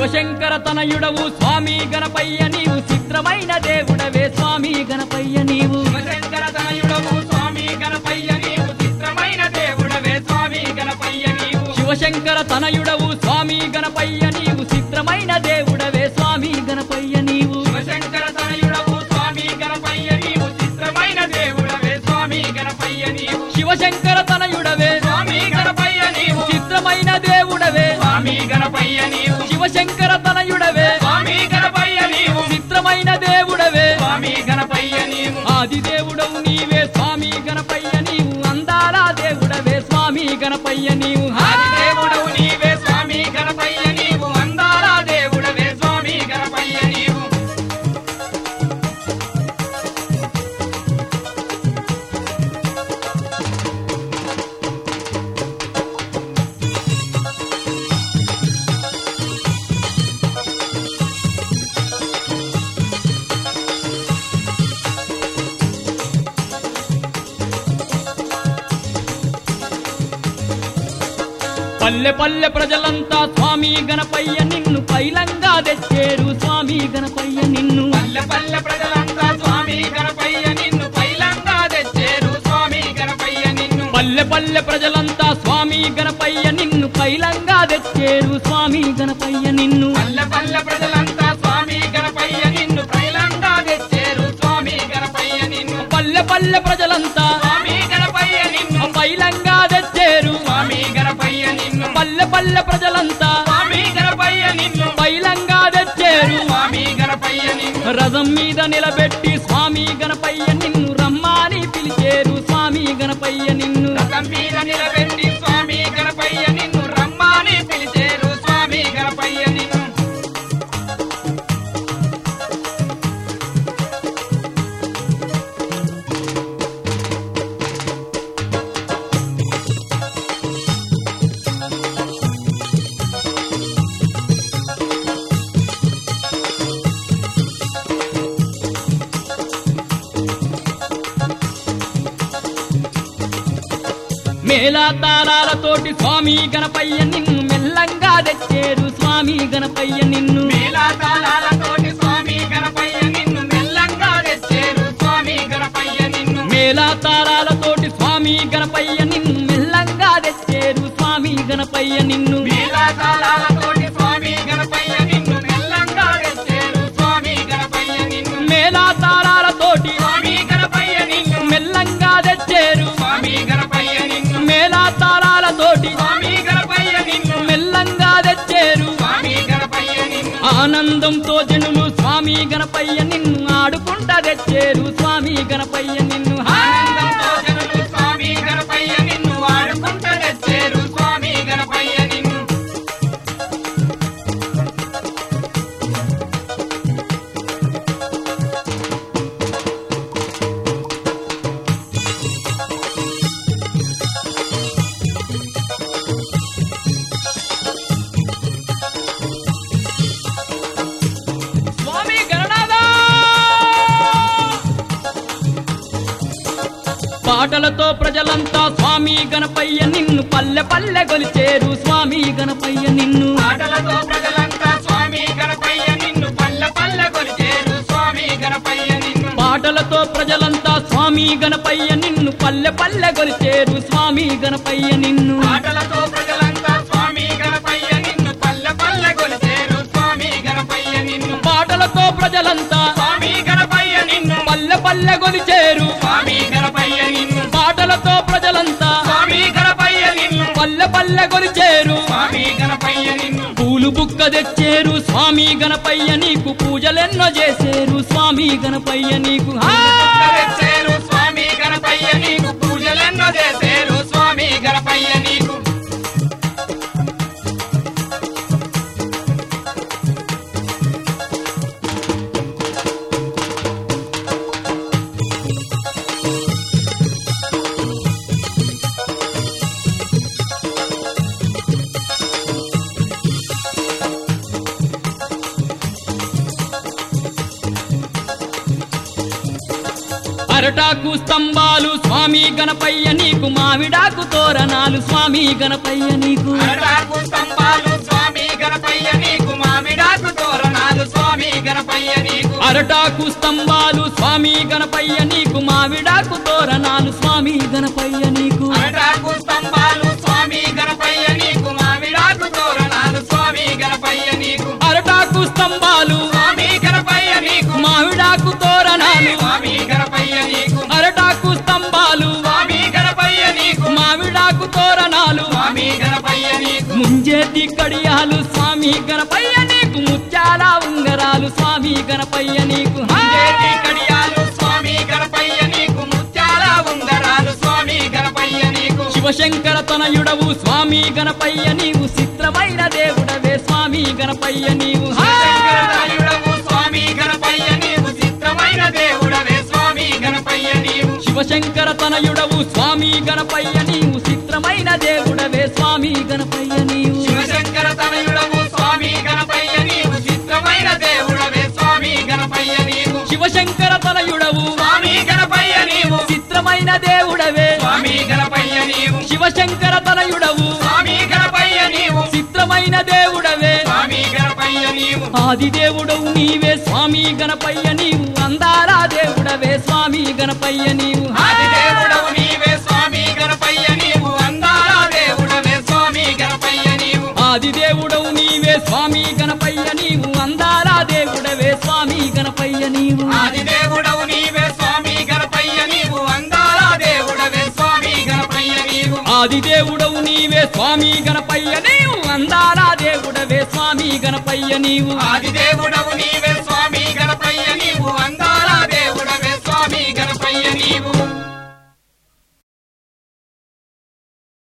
శివశంకర తనయుడవు స్వామి గణపయ్య నీవు చిత్రమైన దేవుడవే స్వామి గణపయ్య నీవు శివశంకర తనయుడవు స్వామి గణపయ్య నీవు చిత్రమైన దేవుడవే స్వామి గణపయ్య నీవు శివశంకర తనయుడవు స్వామి గణపయ్య నీవు చిత్రమైన దేవుడవే స్వామి గణపయ్య నీవు శివశంకర తనయుడవు స్వామి గణపయ్య నీవు చిత్రమైన దేవుడవే స్వామి గణపయ్య నీవు శివశంకర తనయుడవే స్వామి గణపయ్య నీవు చిత్రమైన దేవుడవే స్వామి గణపయ్య నీవు శివశంకర తనయుడవే స్వామి గణపయ్య నీవు చిత్రమైన దేవుడవే స్వామి గణపయ్య నీవు ఆది దేవుడవు నీవే స్వామి గణపయ్య నీవు అందాల దేవుడవే స్వామి గణపయ్య నీవు ఆది దేవుడవు నీవే స్వామి గణపయ్య నీవు అందాల దేవుడవే స్వామి గణపయ్య నీవు పల్లె పల్లె ప్రజలంతా స్వామి గణపయ్య నిన్ను పైలంగా తెచ్చేరు స్వామి గణపయ్య నిన్ను పల్లె పల్లె ప్రజలంతా స్వామి గణపయ్య నిన్ను పైలంగా తెచ్చేరు స్వామి గణపయ్య నిన్ను పల్లె పల్లె ప్రజలంతా స్వామి గణపయ్య నిన్ను పైలంగా తెచ్చేరు స్వామి గణపయ్య నిన్ను పల్లె పల్లె ప్రజలంతా స్వామి గణపయ్య నిన్ను పైలంగా తెచ్చేరు స్వామి గణపయ్య నిన్ను పల్లె పల్లె ప్రజలంతా స్వామి గణపయ్య నిన్ను పైలంగా తెచ్చేరు స్వామి గణపయ్య నిన్ను పల్లె పల్లె ప్రజలంతా స్వామి గణపయ్య నిన్ను పైలంగా తెచ్చేరు స్వామి గణపయ్య నిన్ను రథం మీద నిలబెట్టి స్వామి గణపయ్య నిన్ను రమ్మాని పిలిచేరు స్వామి గణపయ్య నిన్ను రథం మీద నిలబెట్టి స్వామి గణపయ్య నిన్ను రమ్మని పిలిచేరు స్వామి గణపయ్య నిన్ను మేళా తాళాలతోటి స్వామి గణపయ్య నిన్ను మెల్లంగా తెచ్చేరు స్వామి గణపయ్య నిన్ను మేళతాళాలతోటి స్వామి గణపయ్య నిన్ను మెల్లంగా తెచ్చేరు స్వామి గణపయ్య నిన్ను మేళా తాళాలతోటి స్వామి గణపయ్య నిన్ను మెల్లంగా తెచ్చేరు స్వామి గణపయ్య నిన్ను మేళతాళాలతోటి స్వామి గణపయ్య నిన్ను మెల్లంగా తెచ్చేరు స్వామి గణపయ్య నిన్ను మేళా తాళాలతోటి స్వామి గణపయ్య నిన్ను మెల్లంగా తెచ్చేరు స్వామి గణపయ్య నిన్ను మేళా తాళాలతోటి స్వామి గణపయ్య నిన్ను మెల్లంగా తెచ్చేరు స్వామి గణపయ్య నిన్ను ఆనందంతో జనులు స్వామి గణపయ్య నిన్ను ఆడుకుంటా తెచ్చేరు స్వామి గణపయ్య నిన్ను ఆనందంతో జనులు స్వామి గణపయ్య నిన్ను వాడుకుంటూ తెచ్చేరు స్వామి గణపయ్య నిన్ను స్వామి గణనాథ పాటలతో ప్రజలంతా స్వామి గణపయ్య నిన్ను పల్లె పల్లె గొలిచేరు స్వామి గణపయ్య నిన్ను ఆటలతో ప్రజలంతా స్వామి గణపయ్య నిన్ను పల్ల పల్ల కొలిచేరు స్వామి గణపయ్య నిన్ను పాటలతో ప్రజలంతా స్వామి గణపయ్య నిన్ను పల్లె పల్లె గొలిచేరు స్వామి గణపయ్య నిన్ను ఆటలతో ప్రజలంతా స్వామి గణపయ్య నిన్ను పల్ల పల్ల కొలిచేరు స్వామి గణపయ్య నిన్ను పాటలతో ప్రజలంతా స్వామి గణపయ్య నిన్ను పల్లె పల్లె గొలిచేరు స్వామి గణపయ్య నిన్ను పాటలతో ప్రజలంతా స్వామి గణపయ్య నిన్ను పల్లె పల్లె గొలిచేరు స్వామి గణపయ్య నిన్ను పూలు బుక్క తెచ్చేరు స్వామి గణపయ్య నీకు పూజలెన్నో చేసేరు స్వామి గణపయ్య నీకు హా! తెచ్చేరు స్వామి గణపయ్య నీకు పూజలెన్నో చేసేరు స్వామి గణపయ్య నీకు అరటాకు స్తంభాలు స్వామి గణపయ్య నీకు మామిడాకు తోరణాలు స్వామి గణపయ్య నీకు అరటాకు స్తంభాలు స్వామి గణపయ్య నీకు మామిడ అరటాకు స్తంభాలు స్వామి గణపయ్య నీకు మావిడాకు తోరణాలు స్వామి గణపయ్య నీకు అరటాకు స్తంభాలు స్వామి గణపయ్య నీకు మామిడాకు తోరణాలు స్వామి గణపయ్య నీకు అరటాకు స్తంభాలు స్వామి గణపయ్య నీకు మావిడాకు తోరణాలు స్వామి గణపయ్య నీకు అరటాకు స్తంభాలు స్వామి గణపయ్య నీకు మావిడాకు తోరణాలు స్వామి గణపయ్య నీకు ముంజేతి కడియాలు స్వామి గణపయ్య నీకు ముత్యాల ఉంగరాలు స్వామి గణపయ్య నీకు చేతి కడియాలు స్వామి గణపయ్య నీకు ముత్యాల ఉంగరాలు స్వామి గణపయ్య నీకు శివశంకర తనయుడవు స్వామి గణపయ్య నీవు చిత్రమైన దేవుడవే స్వామి గణపయ్య నీవు శంకరనాయుడవు స్వామి గణపయ్య నీవు చిత్రమైన దేవుడవే స్వామి గణపయ్య నీవు శివశంకర తనయుడవు స్వామి గణపయ్య నీవు చిత్రమైన దేవుడవే స్వామి గణపయ్య నీవు శివశంకర తనయుడవు స్వామి గణపయ్య నీవు చిత్రమైన దేవుడవే స్వామి గణపయ్య నీవు శివశంకర తనయుడవు స్వామి గణపయ్య నీవు చిత్రమైన దేవుడవే స్వామి గణపయ్య నీవు శివశంకర తనయుడవు స్వామి గణపయ్య నీవు చిత్రమైన దేవుడవే స్వామి గణపయ్య నీవు ఆది దేవుడవు నీవే స్వామి గణపయ్య నీవు అందాల దేవుడవే స్వామి గణపయ్య నీవు ఆది దేవుడవు నీవే స్వామి గణపయ్య నీవు అందాల దేవుడవే స్వామి గణపయ్య నీవు ఆది దేవుడవు నీవే స్వామి గణపయ్య నీవు అందాల దేవుడవే స్వామి గణపయ్య నీవు ఆది దేవుడవు నీవే స్వామి గణపయ్య నీవు అందాల దేవుడవే స్వామి గణపయ్య నీవు ఆది దేవుడవు నీవే స్వామి గణపయ్య నీవు అందాల దేవుడవే స్వామి గణపయ్య నీవు ఆది దేవుడవు నీ